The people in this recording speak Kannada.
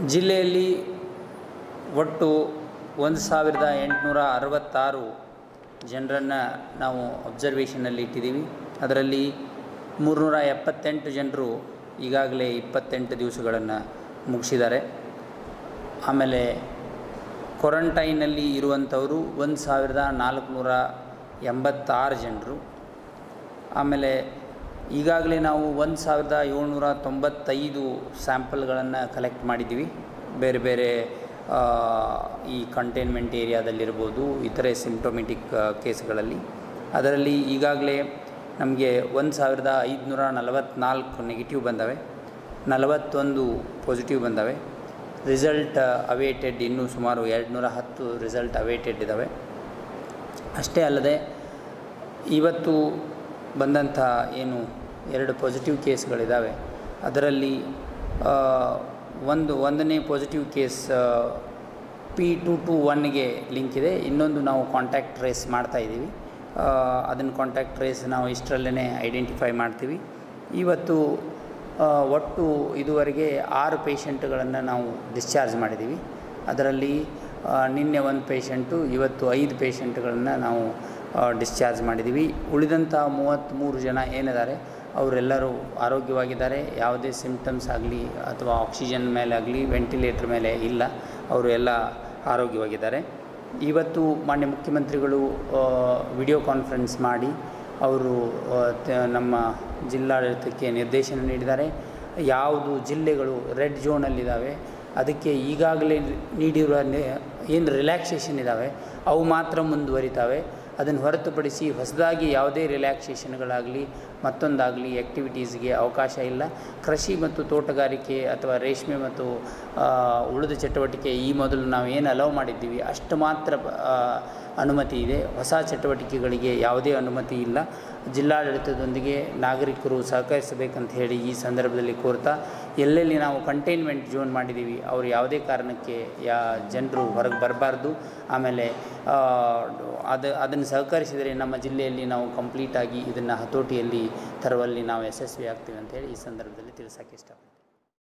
ಜಿಲ್ಲೆಯಲ್ಲಿ ಒಟ್ಟು ಒಂದು ಸಾವಿರದ ಎಂಟುನೂರ ಅರವತ್ತಾರು ಜನರನ್ನು ನಾವು ಅಬ್ಸರ್ವೇಷನಲ್ಲಿ ಇಟ್ಟಿದ್ದೀವಿ ಅದರಲ್ಲಿ ಮೂರುನೂರ ಎಪ್ಪತ್ತೆಂಟು ಜನರು ಈಗಾಗಲೇ ಇಪ್ಪತ್ತೆಂಟು ದಿವಸಗಳನ್ನು ಮುಗಿಸಿದ್ದಾರೆ ಆಮೇಲೆ ಕ್ವಾರಂಟೈನಲ್ಲಿ ಇರುವಂಥವರು ಒಂದು ಸಾವಿರದ ನಾಲ್ಕುನೂರ ಎಂಬತ್ತಾರು ಜನರು ಆಮೇಲೆ ಈಗಾಗಲೇ ನಾವು ಒಂದು ಸಾವಿರದ ಏಳ್ನೂರ ತೊಂಬತ್ತೈದು ಸ್ಯಾಂಪಲ್ಗಳನ್ನು ಕಲೆಕ್ಟ್ ಮಾಡಿದ್ದೀವಿ ಬೇರೆ ಬೇರೆ ಆ, ಈ ಕಂಟೈನ್ಮೆಂಟ್ ಏರಿಯಾದಲ್ಲಿರ್ಬೋದು ಇತರೆ ಸಿಂಪ್ಟೊಮೆಟಿಕ್ ಕೇಸ್ಗಳಲ್ಲಿ ಅದರಲ್ಲಿ ಈಗಾಗಲೇ ನಮಗೆ ಒಂದು ಸಾವಿರದ ಐದುನೂರ ನಲವತ್ತ್ನಾಲ್ಕು ನೆಗೆಟಿವ್ ಬಂದವೆ ನಲವತ್ತೊಂದು ಪಾಸಿಟಿವ್ ಬಂದವೆ ರಿಸಲ್ಟ್ ಅವೇಟೆಡ್ ಇನ್ನೂ ಸುಮಾರು ಎರಡು ನೂರ ಹತ್ತು ರಿಸಲ್ಟ್ ಅವೇಟೆಡ್ ಇದ್ದಾವೆ ಅಷ್ಟೇ ಅಲ್ಲದೆ ಇವತ್ತು ಬಂದಂಥ ಏನು ಎರಡು ಪಾಸಿಟಿವ್ ಕೇಸ್ಗಳಿದ್ದಾವೆ ಅದರಲ್ಲಿ ಆ, ಒಂದು ಒಂದನೇ positive case P two two ಒನ್ಗೆ ಲಿಂಕ್ ಇದೆ ಇನ್ನೊಂದು ನಾವು ಕಾಂಟ್ಯಾಕ್ಟ್ ಟ್ರೇಸ್ ಮಾಡ್ತಾ ಇದ್ದೀವಿ ಅದನ್ನು ಕಾಂಟ್ಯಾಕ್ಟ್ ಟ್ರೇಸ್ ನಾವು ಇಷ್ಟರಲ್ಲೇ ಐಡೆಂಟಿಫೈ ಮಾಡ್ತೀವಿ ಇವತ್ತು ಆ, ಒಟ್ಟು ಇದುವರೆಗೆ ಆರು ಪೇಷಂಟ್ಗಳನ್ನು ನಾವು ಡಿಸ್ಚಾರ್ಜ್ ಮಾಡಿದ್ದೀವಿ ಅದರಲ್ಲಿ ಆ, ನಿನ್ನೆ ಒಂದು ಪೇಷಂಟು ಇವತ್ತು ಐದು ಪೇಷಂಟ್ಗಳನ್ನು ನಾವು ಡಿಸ್ಚಾರ್ಜ್ ಮಾಡಿದ್ದೀವಿ ಉಳಿದಂಥ ಮೂವತ್ತ್ಮೂರು ಜನ ಏನಿದ್ದಾರೆ ಅವರೆಲ್ಲರೂ ಆರೋಗ್ಯವಾಗಿದ್ದಾರೆ ಯಾವುದೇ ಸಿಮ್ಟಮ್ಸ್ ಆಗಲಿ ಅಥವಾ ಆಕ್ಸಿಜನ್ ಮೇಲೆ ಆಗಲಿ ವೆಂಟಿಲೇಟರ್ ಮೇಲೆ ಇಲ್ಲ ಅವರು ಎಲ್ಲ ಆರೋಗ್ಯವಾಗಿದ್ದಾರೆ ಇವತ್ತು ಮಾನ್ಯ ಮುಖ್ಯಮಂತ್ರಿಗಳು ವಿಡಿಯೋ ಕಾನ್ಫರೆನ್ಸ್ ಮಾಡಿ ಅವರು ಆ, ತ- ನಮ್ಮ ಜಿಲ್ಲಾಡಳಿತಕ್ಕೆ ನಿರ್ದೇಶನ ನೀಡಿದ್ದಾರೆ ಯಾವುದು ಜಿಲ್ಲೆಗಳು ರೆಡ್ ಝೋನಲ್ಲಿದ್ದಾವೆ ಅದಕ್ಕೆ ಈಗಾಗಲೇ ನೀಡಿರುವ ಏನು ರಿಲ್ಯಾಕ್ಸೇಷನ್ ಇದ್ದಾವೆ ಅವು ಮಾತ್ರ ಮುಂದುವರಿತಾವೆ ಅದನ್ನು ಹೊರತುಪಡಿಸಿ ಹೊಸದಾಗಿ ಯಾವುದೇ ರಿಲ್ಯಾಕ್ಸೇಷನ್ಗಳಾಗಲಿ ಮತ್ತೊಂದಾಗಲಿ ಆ್ಯಕ್ಟಿವಿಟೀಸ್ಗೆ ಅವಕಾಶ ಇಲ್ಲ ಕೃಷಿ ಮತ್ತು ತೋಟಗಾರಿಕೆ ಅಥವಾ ರೇಷ್ಮೆ ಮತ್ತು ಆ, ಉಳಿದ ಚಟುವಟಿಕೆ ಈ ಮೊದಲು ನಾವು ಏನು ಅಲೌ ಮಾಡಿದ್ದೀವಿ ಅಷ್ಟು ಮಾತ್ರ ಆ, ಅನುಮತಿ ಇದೆ ಹೊಸ ಚಟುವಟಿಕೆಗಳಿಗೆ ಯಾವುದೇ ಅನುಮತಿ ಇಲ್ಲ ಜಿಲ್ಲಾಡಳಿತದೊಂದಿಗೆ ನಾಗರಿಕರು ಸಹಕರಿಸಬೇಕಂತ ಹೇಳಿ ಈ ಸಂದರ್ಭದಲ್ಲಿ ಕೋರ್ತಾ ಎಲ್ಲೆಲ್ಲಿ ನಾವು ಕಂಟೈನ್ಮೆಂಟ್ ಝೋನ್ ಮಾಡಿದ್ದೀವಿ ಅವರು ಯಾವುದೇ ಕಾರಣಕ್ಕೆ ಯಾ ಜನರು ಹೊರಗೆ ಬರಬಾರ್ದು ಆಮೇಲೆ ಆ, ಅದು ಅದನ್ನು ಸಹಕರಿಸಿದರೆ ನಮ್ಮ ಜಿಲ್ಲೆಯಲ್ಲಿ ನಾವು ಕಂಪ್ಲೀಟಾಗಿ ಇದನ್ನು ಹತೋಟಿಯಲ್ಲಿ ತರುವಲ್ಲಿ ನಾವು ಯಶಸ್ವಿ ಆಗ್ತೀವಿ ಅಂತ ಹೇಳಿ ಈ ಸಂದರ್ಭದಲ್ಲಿ ತಿಳಿಸೋಕ್ಕೆ ಇಷ್ಟಪಡ್ತೀನಿ